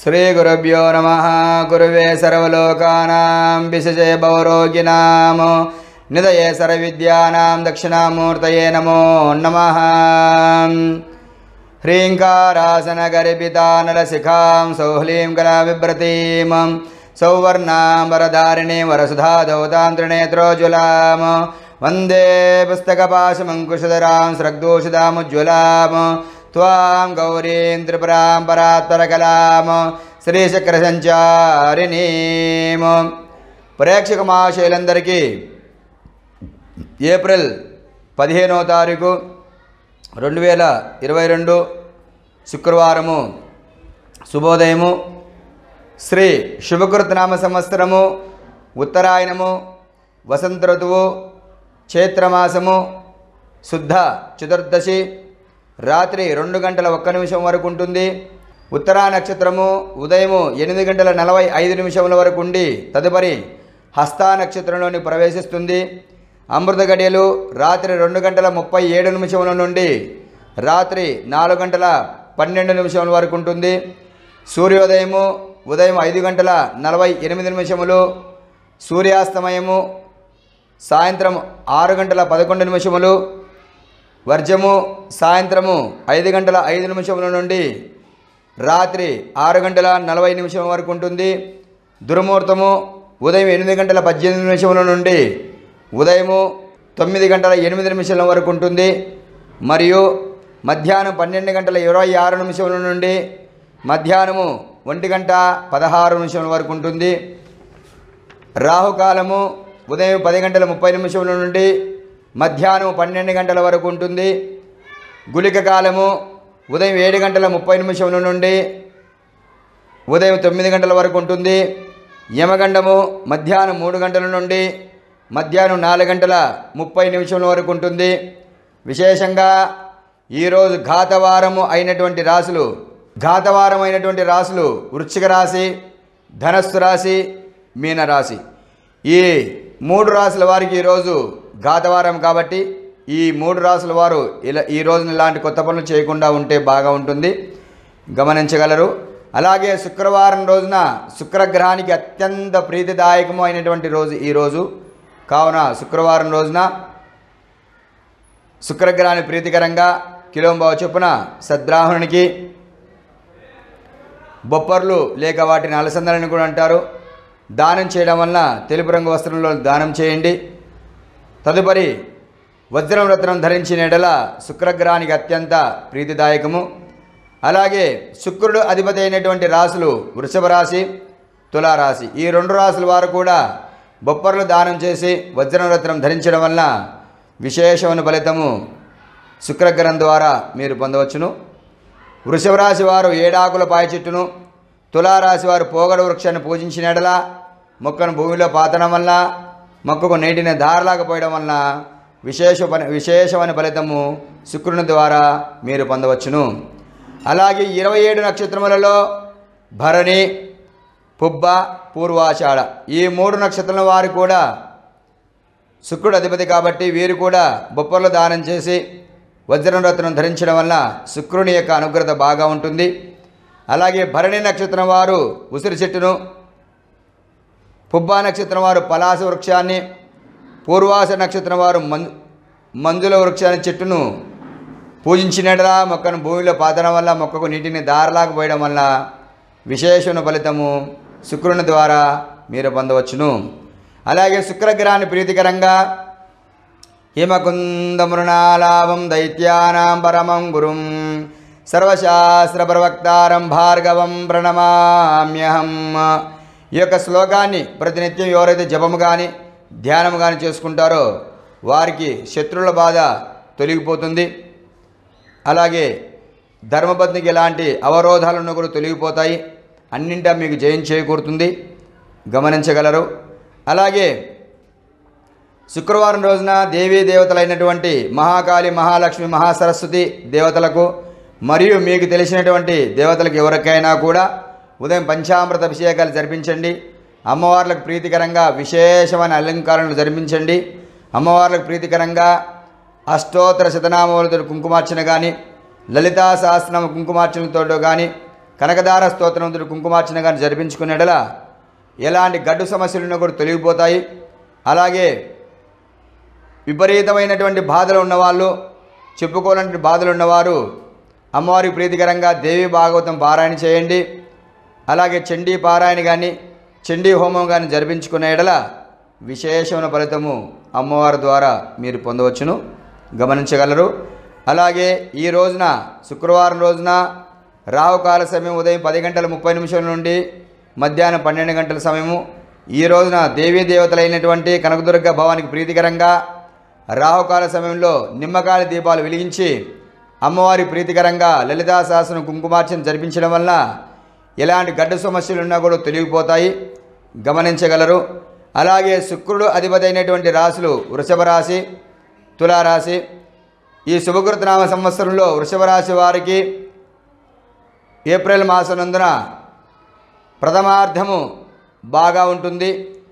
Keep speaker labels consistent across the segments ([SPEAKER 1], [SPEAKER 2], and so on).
[SPEAKER 1] శ్రీగురుభ్యో నమ గురువే సర్వలోకానాం విశజే భవరోగినాం నిదయే సర్వవిద్యానాం దక్షిణామూర్తయే నమో నమ హ్రీంకారాసనగర్భితానలశిఖాం సౌహ్లీం కళావిభ్రతీం సౌవర్ణాం వరధారిణీం వరసుధాదౌతాం త్రినేత్రోజ్వలాం వందే పుస్తకపాశమంకుశధరాం స్రగ్దోషదాముజ్వలాం త్వాం గౌరీం త్రిపురాం పరాత్పరకలాం శ్రీచక్రసంచారిణీం ప్రేక్షక మహాశయులందరికీ ఏప్రిల్ పదిహేనవ తారీఖు రెండు వేల ఇరవై రెండు శుక్రవారము శుభోదయము శ్రీ శుభకృతనామ సంవత్సరము ఉత్తరాయణము వసంత ఋతువు చైత్రమాసము శుద్ధ చతుర్దశి రాత్రి రెండు గంటల ఒక్క నిమిషం వరకు ఉంటుంది ఉత్తరా నక్షత్రము ఉదయము ఎనిమిది గంటల నలభై ఐదు నిమిషముల వరకు ఉండి తదుపరి హస్తా నక్షత్రంలోని ప్రవేశిస్తుంది అమృత గడియలు రాత్రి రెండు గంటల ముప్పై ఏడు నిమిషముల నుండి రాత్రి నాలుగు గంటల పన్నెండు నిమిషముల వరకు ఉంటుంది సూర్యోదయము ఉదయం ఐదు గంటల నలభై ఎనిమిది నిమిషములు సూర్యాస్తమయము సాయంత్రం ఆరు గంటల పదకొండు నిమిషములు వర్జము సాయంత్రము ఐదు గంటల ఐదు నిమిషముల నుండి రాత్రి ఆరు గంటల నలభై నిమిషం వరకు ఉంటుంది దుర్ముహూర్తము ఉదయం ఎనిమిది గంటల పద్దెనిమిది నిమిషముల నుండి ఉదయము తొమ్మిది గంటల ఎనిమిది నిమిషాల వరకు ఉంటుంది మరియు మధ్యాహ్నం పన్నెండు గంటల ఇరవై ఆరు నిమిషముల నుండి మధ్యాహ్నము ఒంటి గంట పదహారు నిమిషముల వరకు ఉంటుంది రాహుకాలము ఉదయం పది గంటల ముప్పై నిమిషముల నుండి మధ్యాహ్నం పన్నెండు గంటల వరకు ఉంటుంది గుళిక కాలము ఉదయం ఏడు గంటల ముప్పై నిమిషముల నుండి ఉదయం తొమ్మిది గంటల వరకు ఉంటుంది యమగండము మధ్యాహ్నం మూడు గంటల నుండి మధ్యాహ్నం నాలుగు గంటల ముప్పై నిమిషముల వరకు ఉంటుంది విశేషంగా ఈరోజు ఘాతవారము అయినటువంటి రాశులు ఘాతవారం అయినటువంటి రాశులు వృశ్చిక రాశి ధనస్సు రాశి మీనరాశి ఈ మూడు రాశుల వారికి ఈరోజు ఘాతవారం కాబట్టి ఈ మూడు రాశుల వారు ఇలా ఈ రోజున ఇలాంటి కొత్త పనులు చేయకుండా ఉంటే బాగా ఉంటుంది గమనించగలరు అలాగే శుక్రవారం రోజున శుక్రగ్రహానికి అత్యంత ప్రీతిదాయకము అయినటువంటి రోజు ఈ రోజు కావున శుక్రవారం రోజున శుక్రగ్రహాన్ని ప్రీతికరంగా కిలోంబావ చొప్పున సద్రాహునికి బొప్పర్లు లేక వాటిని అలసందలని కూడా అంటారు దానం చేయడం వలన తెలుపు రంగు వస్త్రంలో దానం చేయండి తదుపరి వజ్రం రత్నం ధరించిన ఎడల శుక్రగ్రహానికి అత్యంత ప్రీతిదాయకము అలాగే శుక్రుడు అధిపతి అయినటువంటి రాశులు వృషభ రాశి తులారాశి ఈ రెండు రాశుల వారు కూడా బొప్పర్లు దానం చేసి వజ్రం రత్నం ధరించడం వలన విశేషమైన ఫలితము శుక్రగ్రహం ద్వారా మీరు పొందవచ్చును వృషభ రాశి వారు ఏడాకుల పాయ చెట్టును తులారాశి వారు పోగడ వృక్షాన్ని పూజించిన ఎడల మొక్కను భూమిలో పాతడం వల్ల మొక్కకు నీటిని దారలాకపోయడం వలన విశేష పని విశేషమైన ఫలితము శుక్రుని ద్వారా మీరు పొందవచ్చును అలాగే ఇరవై ఏడు నక్షత్రములలో భరణి పుబ్బ పూర్వాషాఢ ఈ మూడు నక్షత్రాల వారు కూడా శుక్రుడు అధిపతి కాబట్టి వీరు కూడా బొప్పర్లు దానం చేసి వజ్రం రత్నం ధరించడం వల్ల శుక్రుని యొక్క అనుగ్రత బాగా ఉంటుంది అలాగే భరణి నక్షత్రం వారు ఉసిరి చెట్టును పుబ్బా నక్షత్రం వారు పలాస వృక్షాన్ని పూర్వాస నక్షత్రం వారు మం మంజుల వృక్షాన్ని చెట్టును పూజించినట్లా మొక్కను భూమిలో పాతడం వల్ల మొక్కకు నీటిని దారలాగా పోయడం వల్ల విశేషణ ఫలితము శుక్రుని ద్వారా మీరు పొందవచ్చును అలాగే శుక్రగ్రహాన్ని ప్రీతికరంగా హిమకుందమృణాలాభం దైత్యానాం పరమం గురుం సర్వశాస్త్ర ప్రవక్తారం భార్గవం ప్రణమామ్యహం ఈ యొక్క శ్లోకాన్ని ప్రతినిత్యం ఎవరైతే జపము కానీ ధ్యానము కానీ చేసుకుంటారో వారికి శత్రువుల బాధ తొలగిపోతుంది అలాగే ధర్మపత్నికి ఎలాంటి అవరోధాలను కూడా తొలగిపోతాయి అన్నింటా మీకు జయం చేకూరుతుంది గమనించగలరు అలాగే శుక్రవారం రోజున దేవీ దేవతలైనటువంటి మహాకాళి మహాలక్ష్మి మహాసరస్వతి దేవతలకు మరియు మీకు తెలిసినటువంటి దేవతలకు ఎవరికైనా కూడా ఉదయం పంచామృత అభిషేకాలు జరిపించండి అమ్మవార్లకు ప్రీతికరంగా విశేషమైన అలంకారాలను జరిపించండి అమ్మవార్లకు ప్రీతికరంగా అష్టోత్తర శతనామములతో కుంకుమార్చన కానీ లలితా సహస్రనామ కుంకుమార్చనలతో కానీ కనకదార స్తోత్రవంతుడు కుంకుమార్చన కానీ జరిపించుకునేటల ఎలాంటి గడ్డు సమస్యలున్నా కూడా తొలగిపోతాయి అలాగే విపరీతమైనటువంటి బాధలు ఉన్నవాళ్ళు చెప్పుకోవాలంటే బాధలు ఉన్నవారు అమ్మవారికి ప్రీతికరంగా దేవి భాగవతం పారాయణ చేయండి అలాగే చండీ పారాయణ కానీ చండీ హోమం కానీ జరిపించుకునే ఎడల విశేషమైన ఫలితము అమ్మవారి ద్వారా మీరు పొందవచ్చును గమనించగలరు అలాగే ఈ రోజున శుక్రవారం రోజున రాహుకాల సమయం ఉదయం పది గంటల ముప్పై నిమిషాల నుండి మధ్యాహ్నం పన్నెండు గంటల సమయము ఈ రోజున దేవీ దేవతలైనటువంటి కనకదుర్గ భవానికి ప్రీతికరంగా రాహుకాల సమయంలో నిమ్మకాయ దీపాలు వెలిగించి అమ్మవారి ప్రీతికరంగా లలితా సహస్రం కుంకుమార్చన జరిపించడం వల్ల ఎలాంటి గడ్డ సమస్యలు ఉన్నా కూడా తొలగిపోతాయి గమనించగలరు అలాగే శుక్రుడు అధిపతి అయినటువంటి రాశులు వృషభ రాశి తులారాశి ఈ శుభకృతనామ సంవత్సరంలో వృషభ రాశి వారికి ఏప్రిల్ మాసనందున ప్రథమార్థము బాగా ఉంటుంది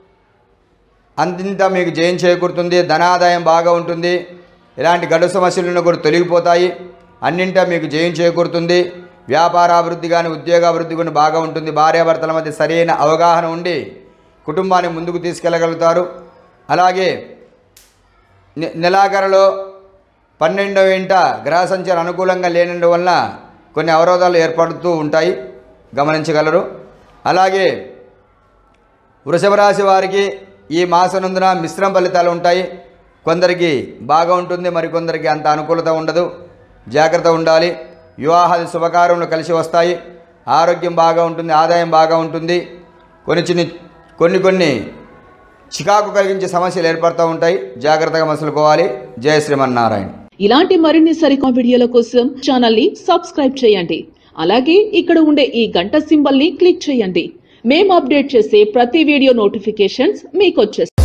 [SPEAKER 1] అంతింత మీకు జయం చేకూరుతుంది ధనాదాయం బాగా ఉంటుంది ఇలాంటి గడు సమస్యలను కూడా తొలగిపోతాయి అన్నింటా మీకు జయం చేకూరుతుంది వ్యాపారాభివృద్ధి కానీ ఉద్యోగాభివృద్ధి కానీ బాగా ఉంటుంది భార్యాభర్తల మధ్య సరైన అవగాహన ఉండి కుటుంబాన్ని ముందుకు తీసుకెళ్ళగలుగుతారు అలాగే నె- నెలాఖరులో పన్నెండవ ఇంట గ్రహ సంచారం అనుకూలంగా లేనందు వలన కొన్ని అవరోధాలు ఏర్పడుతూ ఉంటాయి గమనించగలరు అలాగే వృషభ రాశి వారికి ఈ మాసనందున మిశ్రమ ఫలితాలు ఉంటాయి కొందరికి బాగా ఉంటుంది మరికొందరికి అంత అనుకూలత ఉండదు జాగ్రత్త ఉండాలి వివాహాది శుభకార్యములు కలిసి వస్తాయి ఆరోగ్యం బాగా ఉంటుంది ఆదాయం బాగా ఉంటుంది కొన్ని చిన్న కొన్ని కొన్ని చికాకు కలిగించే సమస్యలు ఏర్పడుతూ ఉంటాయి జాగ్రత్తగా మసులుకోవాలి జయ శ్రీమన్నారాయణ
[SPEAKER 2] ఇలాంటి మరిన్ని సరికొత్త వీడియోల కోసం ఛానల్ ని సబ్స్క్రైబ్ చేయండి అలాగే ఇక్కడ ఉండే ఈ గంట సింబల్ ని క్లిక్ చేయండి మేము అప్డేట్ చేసే ప్రతి వీడియో నోటిఫికేషన్స్ మీకు వచ్చేస్తాయి